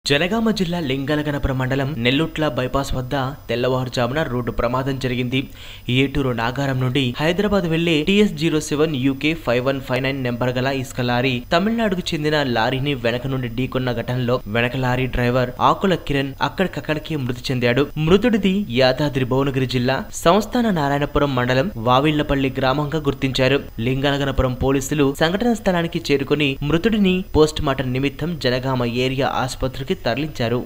జనగామ జిల్లా లింగలగనపురం మండలం నెల్లుట్ల బైపాస్ వద్ద తెల్లవారుజామున రోడ్డు ప్రమాదం జరిగింది ఏటూరు నాగారం నుండి హైదరాబాద్ వెళ్లే TS zero seven UK five one five nine number గల ఇసుక లారీ తమిళనాడుకు చెందిన లారీని వెనక నుండి ఢీకొన్న ఘటనలో వెనక లారీ డ్రైవర్ ఆకుల కిరణ్ అక్కడికక్కడికి మృతి చెందాడు మృతుడిది యాదాద్రి భువనగిరి జిల్లా సంస్థాన నారాయణపురం మండలం వావిళ్లపల్లి గ్రామంగా గుర్తించారు లింగనగనపురం పోలీసులు సంఘటన స్థలానికి చేరుకుని మృతుడిని పోస్ట్ మార్టం నిమిత్తం జనగామ ఏరియా ఆసుపత్రికి తరలించారు